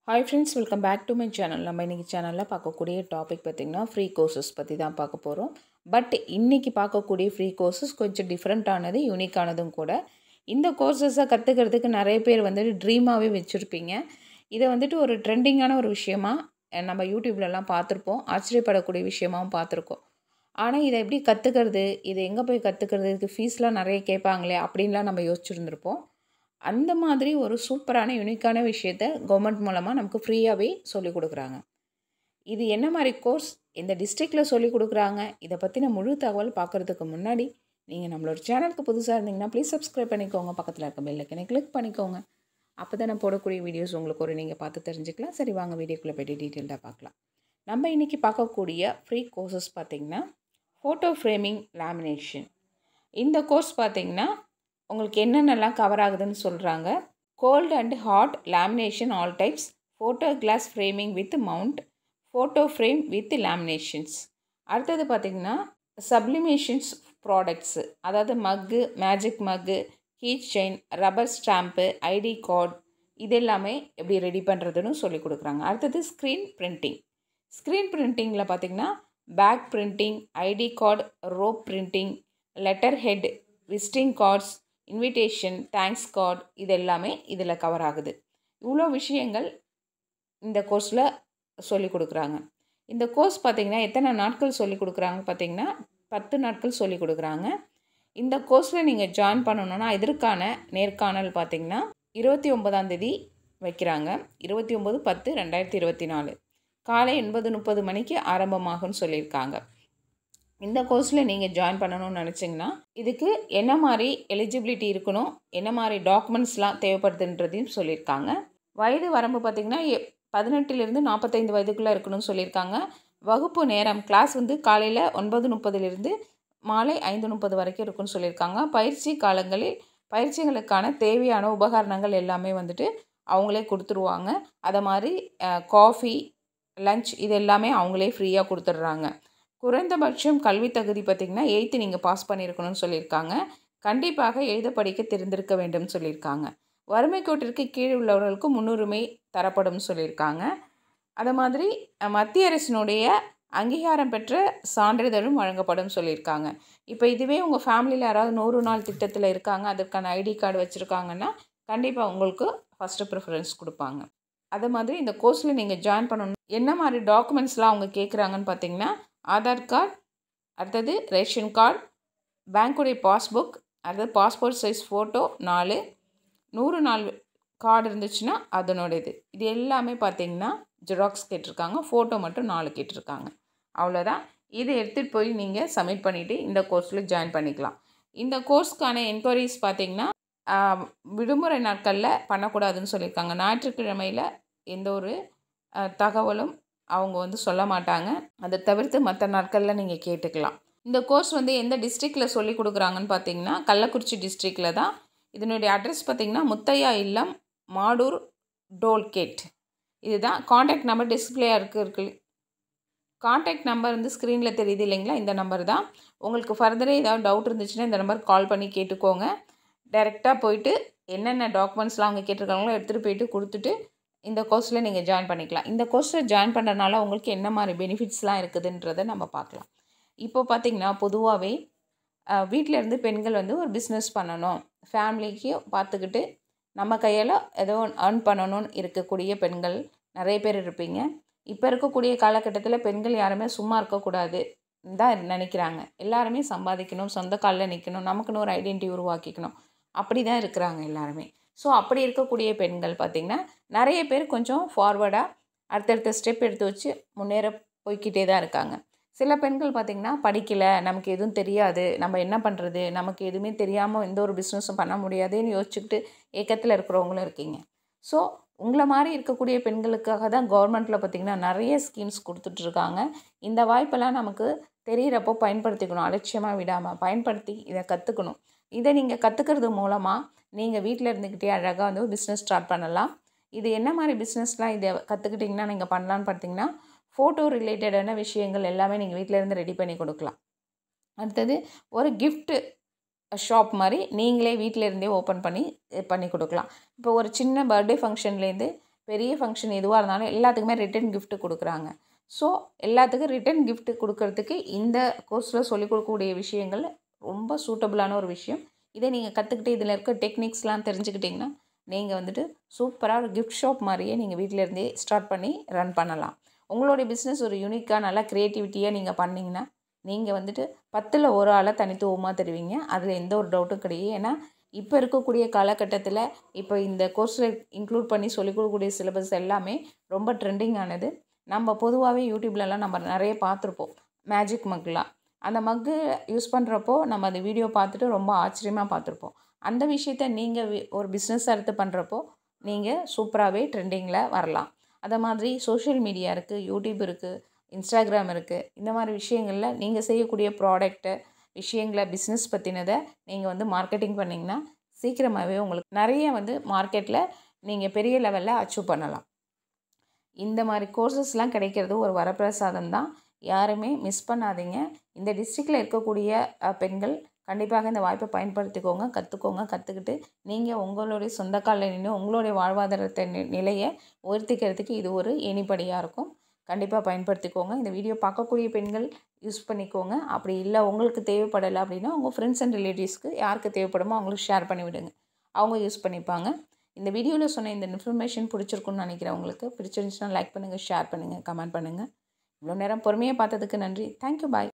hi friends welcome back to my channel நம்ம இன்றைக்கி சேனலில் பார்க்கக்கூடிய டாபிக் பார்த்திங்கன்னா ஃப்ரீ கோர்சஸ் பற்றி தான் பார்க்க போகிறோம் பட் இன்றைக்கி பார்க்கக்கூடிய ஃப்ரீ கோர்சஸ் கொஞ்சம் டிஃப்ரெண்ட்டானது யூனிக்கானதும் கூட இந்த கோர்சஸை கற்றுக்கிறதுக்கு நிறைய பேர் வந்துட்டு ட்ரீமாகவே வச்சுருப்பீங்க இதை வந்துட்டு ஒரு ட்ரெண்டிங்கான ஒரு விஷயமா அஹ், நம்ம யூடியூப்லலாம் பார்த்துருப்போம் ஆச்சரியப்படக்கூடிய விஷயமாவும் பார்த்துருக்கோம் ஆனால் இதை எப்படி கற்றுக்கிறது இதை எங்கே போய் கற்றுக்கிறது இதுக்கு ஃபீஸ்லாம் நிறைய கேட்பாங்களே அப்படின்லாம் நம்ம யோசிச்சுருந்துருப்போம் அந்த மாதிரி ஒரு சூப்பரான யூனிக்கான விஷயத்த கவர்மெண்ட் மூலமாக நமக்கு ஃப்ரீயாகவே சொல்லிக் கொடுக்குறாங்க இது என்ன மாதிரி கோர்ஸ் இந்த டிஸ்ட்ரிக்டில் சொல்லி கொடுக்குறாங்க இதை பற்றின முழு தகவல் பார்க்குறதுக்கு முன்னாடி நீங்கள் நம்மளோட சேனலுக்கு புதுசாக இருந்தீங்கன்னா ப்ளீஸ் சப்ஸ்கிரைப் பண்ணிக்கோங்க பக்கத்தில் இருக்க பெல் ஐக்கனை கிளிக் பண்ணிக்கோங்க அப்போ தான் நான் போடக்கூடிய வீடியோஸ் உங்களுக்கு ஒரு நீங்கள் பார்த்து தெரிஞ்சுக்கலாம் சரி வாங்க வீடியோக்குள்ளே போய்ட்டு டீட்டெயில்டாக பார்க்கலாம் நம்ம இன்றைக்கி பார்க்கக்கூடிய ஃப்ரீ கோர்சஸ் பார்த்திங்கன்னா ஃபோட்டோ ஃப்ரேமிங் லேமினேஷன் இந்த கோர்ஸ் பார்த்திங்கன்னா உங்களுக்கு என்னென்னலாம் கவர் ஆகுதுன்னு சொல்கிறாங்க cold and hot lamination all types photo glass framing with mount photo frame with laminations அடுத்தது பார்த்திங்கன்னா சப்ளிமேஷன்ஸ் ப்ராடக்ட்ஸு அதாவது mug magic mug heat chain rubber stamp ID card இது எல்லாமே எப்படி ரெடி பண்ணுறதுன்னு சொல்லி கொடுக்குறாங்க அடுத்தது ஸ்க்ரீன் பிரிண்டிங் ஸ்க்ரீன் பிரிண்டிங்கில் பார்த்திங்கன்னா bag printing ID card rope printing letter head visiting cards invitation thanks card இது எல்லாமே இதில் கவர் ஆகுது இவ்வளோ விஷயங்கள் இந்த கோர்ஸில் சொல்லி கொடுக்குறாங்க இந்த கோர்ஸ் பார்த்திங்கன்னா எத்தனை நாட்கள் சொல்லி கொடுக்குறாங்க பார்த்திங்கன்னா பத்து நாட்கள் சொல்லி கொடுக்குறாங்க இந்த கோர்ஸில் நீங்கள் ஜாயின் பண்ணணுன்னா இதற்கான நேர்காணல் பார்த்திங்கன்னா இருபத்தி ஒன்பதாம் தேதி வைக்கிறாங்க இருபத்தி ஒம்பது பத்து ரெண்டாயிரத்தி இருபத்தி நாலு காலை எண்பது முப்பது மணிக்கு ஆரம்பமாகும்னு சொல்லியிருக்காங்க இந்த கோர்ஸில் நீங்கள் ஜாயின் பண்ணணும்னு நினச்சிங்கன்னா இதுக்கு என்ன மாதிரி எலிஜிபிலிட்டி இருக்கணும் என்ன மாதிரி டாக்குமெண்ட்ஸ்லாம் தேவைப்படுதுன்றதையும் சொல்லியிருக்காங்க வயது வரம்பு பார்த்திங்கன்னா எ- பதினெட்டுலேருந்து நாற்பத்தைந்து வயதுக்குள்ளே இருக்கணும்னு சொல்லியிருக்காங்க வகுப்பு நேரம் கிளாஸ் வந்து காலையில் ஒன்பது முப்பதுலேருந்து மாலை ஐந்து முப்பது வரைக்கும் இருக்குன்னு சொல்லியிருக்காங்க பயிற்சி காலங்களில் பயிற்சிகளுக்கான தேவையான உபகரணங்கள் எல்லாமே வந்துட்டு அவங்களே கொடுத்துருவாங்க அதை மாதிரி காஃபி லஞ்ச் இது எல்லாமே அவங்களே ஃப்ரீயாக கொடுத்துட்றாங்க குறைந்தபட்சம் கல்வி தகுதி பார்த்திங்கன்னா எயித்து நீங்கள் பாஸ் பண்ணியிருக்கணும்னு சொல்லியிருக்காங்க கண்டிப்பாக எழுத படிக்க தெரிந்திருக்க வேண்டும் சொல்லியிருக்காங்க வறுமை கோட்டிற்கு கீழ் உள்ளவர்களுக்கு முன்னுரிமை தரப்படும் சொல்லியிருக்காங்க அது மாதிரி அஹ், மத்திய அரசினுடைய அங்கீகாரம் பெற்ற சான்றிதழும் வழங்கப்படும் சொல்லியிருக்காங்க இப்போ இதுவே உங்கள் ஃபேமிலியில் யாராவது நூறு நாள் திட்டத்தில் இருக்காங்க அதற்கான ஐடி கார்டு வச்சுருக்காங்கன்னா கண்டிப்பாக உங்களுக்கு ஃபஸ்ட்டு ப்ரிஃபரன்ஸ் கொடுப்பாங்க அது மாதிரி இந்த கோர்ஸில் நீங்கள் ஜாயின் பண்ணணும் என்ன மாதிரி டாக்குமெண்ட்ஸ்லாம் அவங்க கேட்குறாங்கன்னு பார்த்தீங்கன்னா ஆதார் கார்டு அடுத்தது ரேஷன் கார்டு பேங்க்குடைய பாஸ்புக் அடுத்தது பாஸ்போர்ட் சைஸ் ஃபோட்டோ நாலு நூறு நாள் கார்டு இருந்துச்சுன்னா அதனோடது இது எல்லாமே பார்த்தீங்கன்னா ஜெராக்ஸ் கேட்டிருக்காங்க ஃபோட்டோ மட்டும் நாலு கேட்டிருக்காங்க அவ்வளோதான் இதை எடுத்துகிட்டு போய் நீங்கள் சப்மிட் பண்ணிவிட்டு இந்த கோர்ஸில் ஜாயின் பண்ணிக்கலாம் இந்த கோர்ஸ்க்கான என்கொயரிஸ் பார்த்தீங்கன்னா ஆஹ், விடுமுறை நாட்களில் பண்ணக்கூடாதுன்னு சொல்லியிருக்காங்க ஞாயிற்றுக்கிழமையில் எந்த ஒரு ஆஹ், தகவலும் அவங்க வந்து சொல்ல மாட்டாங்க அதை தவிர்த்து மற்ற நாட்களில் நீங்கள் கேட்டுக்கலாம் இந்த கோர்ஸ் வந்து எந்த டிஸ்ட்ரிக்டில் சொல்லி கொடுக்குறாங்கன்னு பார்த்தீங்கன்னா கள்ளக்குறிச்சி டிஸ்ட்ரிக்டில் தான் இதனுடைய அட்ரஸ் பார்த்தீங்கன்னா முத்தையா இல்லம் மாடூர் டோல்கேட் இதுதான் காண்டாக்ட் நம்பர் டிஸ்பிளேயாக இருக்கு இருக்கு காண்டாக்ட் நம்பர் வந்து ஸ்க்ரீனில் தெரியுது இல்லைங்களா இந்த நம்பர் தான் உங்களுக்கு ஃபர்தராக ஏதாவது டவுட் இருந்துச்சுன்னா இந்த நம்பர் கால் பண்ணி கேட்டுக்கோங்க டைரெக்டாக போயிட்டு என்னென்ன டாக்குமெண்ட்ஸ்லாம் அவங்க கேட்டிருக்காங்களோ எடுத்துகிட்டு போயிட்டு கொடுத்துட்டு இந்த கோர்ஸில் நீங்கள் ஜாயின் பண்ணிக்கலாம் இந்த கோர்ஸில் ஜாயின் பண்ணுறதுனால உங்களுக்கு என்ன மாதிரி பெனிஃபிட்ஸ்லாம் இருக்குதுன்றதை நம்ம பார்க்கலாம் இப்போ பார்த்தீங்கன்னா பொதுவாகவே வீட்டில் இருந்து பெண்கள் வந்து ஒரு பிஸ்னஸ் பண்ணணும் ஃபேமிலிக்கு பார்த்துக்கிட்டு நம்ம கையால் ஏதோ earn பண்ணணும்னு இருக்கக்கூடிய பெண்கள் நிறைய பேர் இருப்பீங்க இப்போ இருக்கக்கூடிய காலகட்டத்தில் பெண்கள் யாருமே சும்மா இருக்கக்கூடாது தான் நினைக்கிறாங்க எல்லாருமே சம்பாதிக்கணும் சொந்த காலில் நிற்கணும் நமக்குன்னு ஒரு ஐடென்டிட்டி உருவாக்கிக்கணும் அப்படி தான் இருக்கிறாங்க எல்லாருமே ஸோ அப்படி இருக்கக்கூடிய பெண்கள் பார்த்திங்கன்னா நிறைய பேர் கொஞ்சம் ஃபார்வர்டாக அடுத்தடுத்த ஸ்டெப் எடுத்து வச்சு முன்னேற போய்க்கிட்டே தான் இருக்காங்க சில பெண்கள் பார்த்திங்கன்னா படிக்கலை நமக்கு எதுவும் தெரியாது நம்ம என்ன பண்ணுறது நமக்கு எதுவுமே தெரியாமல் எந்த ஒரு பிஸ்னஸும் பண்ண முடியாதுன்னு யோசிச்சுக்கிட்டு ஏக்கத்தில் இருக்கிறவங்களும் இருக்கீங்க ஸோ உங்களை மாதிரி இருக்கக்கூடிய பெண்களுக்காக தான் கவர்மெண்ட்டில் பார்த்திங்கன்னா நிறைய ஸ்கீம்ஸ் கொடுத்துட்ருக்காங்க இந்த வாய்ப்பெல்லாம் நமக்கு தெரிகிறப்போ பயன்படுத்திக்கணும் அலட்சியமாக விடாமல் பயன்படுத்தி இதை கற்றுக்கணும் இதை நீங்கள் கற்றுக்கிறது மூலமாக நீங்கள் வீட்டில் இருந்துக்கிட்டே அழகாக வந்து பிஸ்னஸ் ஸ்டார்ட் பண்ணலாம் இது என்ன மாதிரி பிஸ்னஸ்லாம் இதை கற்றுக்கிட்டிங்கன்னா நீங்கள் பண்ணலான்னு பார்த்தீங்கன்னா ஃபோட்டோ ரிலேட்டடான விஷயங்கள் எல்லாமே நீங்கள் வீட்டில் இருந்து ரெடி பண்ணி கொடுக்கலாம் அடுத்தது ஒரு gift ஷாப் மாதிரி நீங்களே வீட்டில் இருந்தே ஓப்பன் பண்ணி இது பண்ணி கொடுக்கலாம் இப்போ ஒரு சின்ன பர்த்டே ஃபங்க்ஷன்லேருந்து பெரிய ஃபங்க்ஷன் எதுவாக இருந்தாலும் எல்லாத்துக்குமே ரிட்டன் gift கொடுக்குறாங்க ஸோ எல்லாத்துக்கும் ரிட்டன் gift கொடுக்கறதுக்கு இந்த கோர்ஸில் சொல்லிக் கொடுக்கக்கூடிய விஷயங்கள் ரொம்ப சூட்டபுளான ஒரு விஷயம் இதை நீங்கள் கற்றுக்கிட்டு இதில் இருக்க டெக்னிக்ஸ்லாம் தெரிஞ்சுக்கிட்டிங்கன்னா நீங்கள் வந்துட்டு சூப்பராக ஒரு கிஃப்ட் ஷாப் மாதிரியே நீங்கள் வீட்டில் இருந்தே ஸ்டார்ட் பண்ணி ரன் பண்ணலாம் உங்களுடைய பிஸ்னஸ் ஒரு யூனிக்காக நல்லா க்ரியேட்டிவிட்டியாக நீங்கள் பண்ணிங்கன்னா நீங்கள் வந்துட்டு பத்தில் ஒரு ஆளை தனித்துவமாக தருவீங்க அதில் எந்த ஒரு டவுட்டும் கிடையாது ஏன்னா இப்போ இருக்கக்கூடிய காலகட்டத்தில் இப்போ இந்த கோர்ஸில் இன்க்ளூட் பண்ணி சொல்லிக் கொடுக்கக்கூடிய சிலபஸ் எல்லாமே ரொம்ப ட்ரெண்டிங் ஆனது நம்ம பொதுவாகவே யூடியூப்லலாம் நம்ம நிறைய பார்த்துருப்போம் மேஜிக் மக்லாம் அந்த மக்கு யூஸ் பண்ணுறப்போ நம்ம அந்த வீடியோ பார்த்துட்டு ரொம்ப ஆச்சரியமாக பார்த்துருப்போம் அந்த விஷயத்த நீங்கள் ஒரு பிஸ்னஸ் எடுத்து பண்ணுறப்போ நீங்கள் சூப்பராகவே ட்ரெண்டிங்கில் வரலாம் அதை மாதிரி சோஷியல் மீடியா இருக்குது யூடியூப் இருக்குது இன்ஸ்டாகிராம் இருக்குது இந்த மாதிரி விஷயங்களில் நீங்கள் செய்யக்கூடிய ப்ராடக்ட்டு விஷயங்களை பிஸ்னஸ் பற்றினதை நீங்கள் வந்து மார்க்கெட்டிங் பண்ணிங்கன்னா சீக்கிரமாகவே உங்களுக்கு நிறைய வந்து மார்க்கெட்டில் நீங்கள் பெரிய லெவலில் அச்சீவ் பண்ணலாம் இந்த மாதிரி கோர்சஸ்லாம் கிடைக்கிறது ஒரு வரப்பிரசாதம் தான் யாருமே மிஸ் பண்ணாதீங்க இந்த டிஸ்ட்ரிக்டில் இருக்கக்கூடிய அஹ், பெண்கள் கண்டிப்பாக இந்த வாய்ப்பை பயன்படுத்திக்கோங்க கற்றுக்கோங்க கற்றுக்கிட்டு நீங்கள் உங்களுடைய சொந்த காலில் நின்று உங்களுடைய வாழ்வாதாரத்தை நி- நிலையை உயர்த்திக்கிறதுக்கு இது ஒரு ஏணிப்படியாக இருக்கும் கண்டிப்பாக பயன்படுத்திக்கோங்க இந்த வீடியோ பார்க்கக்கூடிய பெண்கள் யூஸ் பண்ணிக்கோங்க அப்படி இல்லை உங்களுக்கு தேவைப்படலை அப்படின்னா உங்கள் ஃப்ரெண்ட்ஸ் அண்ட் ரிலேட்டிவ்ஸ்க்கு யாருக்கு தேவைப்படுமோ அவங்களுக்கு ஷேர் பண்ணி விடுங்க அவங்க யூஸ் பண்ணிப்பாங்க இந்த வீடியோவில் சொன்ன இந்த இன்ஃபர்மேஷன் பிடிச்சிருக்குன்னு நினைக்கிறேன் உங்களுக்கு பிடிச்சிருந்துச்சுன்னா லைக் பண்ணுங்கள் ஷேர் பண்ணுங்கள் கமெண்ட் பண்ணுங்கள் இவ்வளோ நேரம் பொறுமையாக பார்த்ததுக்கு நன்றி தேங்க்யூ பாய்